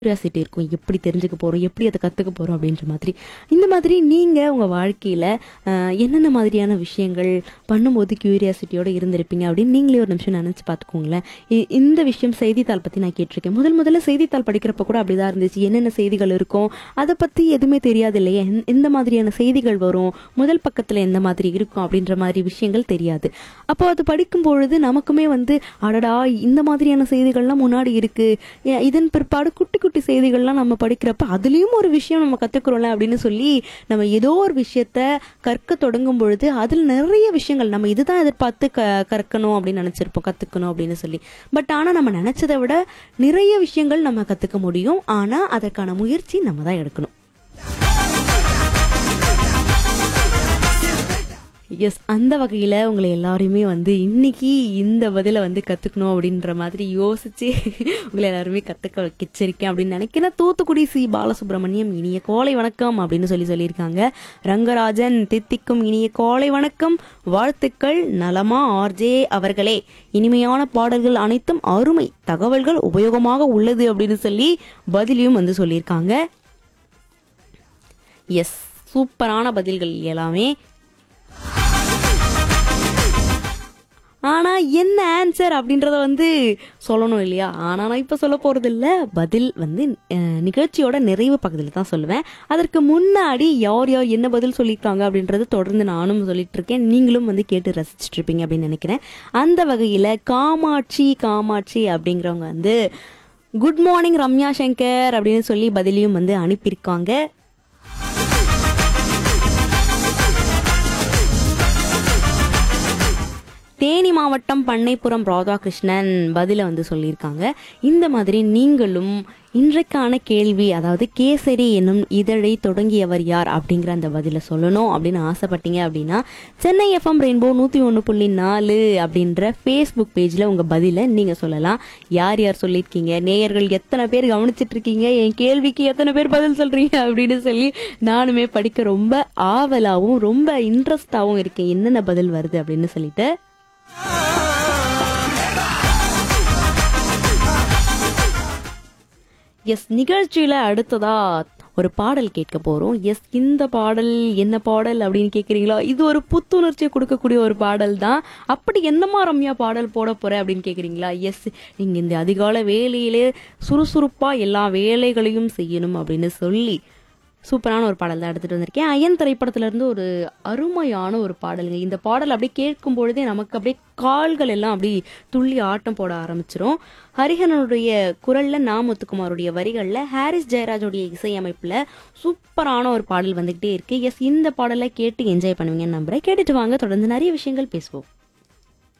curiosity இருக்கும் எப்படி தெரிஞ்சுக்க போகிறோம் எப்படி அதை கற்றுக்க போகிறோம் அப்படின்ற மாதிரி இந்த மாதிரி நீங்கள் உங்கள் வாழ்க்கையில் என்னென்ன மாதிரியான விஷயங்கள் பண்ணும்போது கியூரியாசிட்டியோடு இருந்திருப்பீங்க அப்படின்னு நீங்களே ஒரு நிமிஷம் நினச்சி பார்த்துக்கோங்களேன் இ- இந்த விஷயம் செய்தித்தாள் பற்றி நான் கேட்டிருக்கேன் முதல் முதல்ல செய்தித்தாள் படிக்கிறப்ப கூட அப்படி தான் இருந்துச்சு என்னென்ன செய்திகள் இருக்கும் அதை பற்றி எதுவுமே தெரியாது இல்லையா எந்த- எந்த மாதிரியான செய்திகள் வரும் முதல் பக்கத்தில் எந்த மாதிரி இருக்கும் அப்படின்ற மாதிரி விஷயங்கள் தெரியாது அப்போ அது படிக்கும் பொழுது நமக்குமே வந்து அடடா இந்த மாதிரியான செய்திகள்லாம் முன்னாடி இருக்கு ஏ, இதன் பிற்பாடு குட்டி குட்டி செய்திகள்லாம் நம்ம படிக்கிறப்ப அதுலேயும் ஒரு விஷயம் நம்ம கற்றுக்குறோம்ல அப்படின்னு சொல்லி நம்ம ஏதோ ஒரு விஷயத்த கற்க தொடங்கும் பொழுது அதில் நிறைய விஷயங்கள் நம்ம இதுதான் எதிர்பார்த்து க கற்கணும் அப்படின்னு நினச்சிருப்போம் கற்றுக்கணும் அப்படின்னு சொல்லி பட் ஆனால் நம்ம நினச்சதை விட நிறைய விஷயங்கள் நம்ம கற்றுக்க முடியும் ஆனால் அதற்கான முயற்சி நம்ம தான் எடுக்கணும் எஸ் அந்த வகையில் உங்களை எல்லாரையுமே வந்து இன்னைக்கு இந்த பதிலை வந்து கற்றுக்கணும் அப்படின்ற மாதிரி யோசிச்சு உங்களை எல்லாருமே கற்றுக்க வச்சிருக்கேன் அப்படின்னு நினைக்கிறேன் தூத்துக்குடி சி பாலசுப்ரமணியம் இனிய கோலை வணக்கம் அப்படின்னு சொல்லி சொல்லியிருக்காங்க ரங்கராஜன் தித்திக்கும் இனிய கோலை வணக்கம் வாழ்த்துக்கள் நலமா ஆர்ஜே அவர்களே இனிமையான பாடல்கள் அனைத்தும் அருமை தகவல்கள் உபயோகமாக உள்ளது அப்படின்னு சொல்லி பதிலையும் வந்து சொல்லியிருக்காங்க எஸ் சூப்பரான பதில்கள் எல்லாமே ஆனா என்ன ஆன்சர் அப்படின்றத வந்து சொல்லணும் இல்லையா ஆனா நான் இப்ப சொல்ல போறது இல்ல பதில் வந்து அஹ், நிகழ்ச்சியோட நிறைவு பகுதியில் தான் சொல்லுவேன் அதற்கு முன்னாடி யார் யார் என்ன பதில் சொல்லியிருக்காங்க அப்படின்றது தொடர்ந்து நானும் சொல்லிட்டு இருக்கேன் நீங்களும் வந்து கேட்டு ரசிச்சுட்டு இருப்பீங்க அப்படின்னு நினைக்கிறேன் அந்த வகையில காமாட்சி காமாட்சி அப்படிங்கிறவங்க வந்து குட் மார்னிங் ரம்யா சங்கர் அப்படின்னு சொல்லி பதிலையும் வந்து அனுப்பியிருக்காங்க தேனி மாவட்டம் பண்ணைப்புறம் ராதாகிருஷ்ணன் பதில வந்து சொல்லியிருக்காங்க இந்த மாதிரி நீங்களும் இன்றைக்கான கேள்வி அதாவது கேசரி என்னும் இதழை தொடங்கியவர் யார் அப்படிங்கிற அந்த பதில சொல்லணும் அப்படின்னு ஆசைப்பட்டீங்க அப்படின்னா சென்னை எஃப்எம் ரெயின்போ நூற்றி ஒன்று புள்ளி நாலு அப்படின்ற ஃபேஸ்புக் பேஜில் உங்கள் பதிலை நீங்கள் சொல்லலாம் யார் யார் சொல்லியிருக்கீங்க நேயர்கள் எத்தனை பேர் கவனிச்சிட்டு இருக்கீங்க என் கேள்விக்கு எத்தனை பேர் பதில் சொல்கிறீங்க அப்படின்னு சொல்லி நானுமே படிக்க ரொம்ப ஆவலாகவும் ரொம்ப இன்ட்ரெஸ்டாகவும் இருக்கேன் என்னென்ன பதில் வருது அப்படின்னு சொல்லிட்டு எஸ் நிகழ்ச்சியில அடுத்ததா ஒரு பாடல் கேட்க போறோம் எஸ் இந்த பாடல் என்ன பாடல் அப்படின்னு கேக்குறீங்களா இது ஒரு புத்துணர்ச்சியை கொடுக்கக்கூடிய ஒரு பாடல் தான் அப்படி என்னமா ரம்யா பாடல் போட போற அப்படின்னு கேக்குறீங்களா எஸ் நீங்க இந்த அதிகால வேலையிலே சுறுசுறுப்பா எல்லா வேலைகளையும் செய்யணும் அப்படின்னு சொல்லி சூப்பரான ஒரு பாடல் தான் எடுத்துட்டு வந்திருக்கேன் அயன் திரைப்படத்துல இருந்து ஒரு அருமையான ஒரு பாடலுங்க இந்த பாடல் அப்படியே கேட்கும் பொழுதே நமக்கு அப்படியே கால்கள் எல்லாம் அப்படி துள்ளி ஆட்டம் போட ஆரம்பிச்சிரும் ஹரிஹரனுடைய குரல்ல நா முத்துக்குமாருடைய வரிகள்ல ஹாரிஸ் ஜெயராஜோடைய இசையமைப்புல சூப்பரான ஒரு பாடல் வந்துகிட்டே இருக்கு எஸ் இந்த பாடலை கேட்டு என்ஜாய் பண்ணுவீங்கன்னு நம்புறேன் கேட்டுட்டு வாங்க தொடர்ந்து நிறைய விஷயங்கள் பேசுவோம்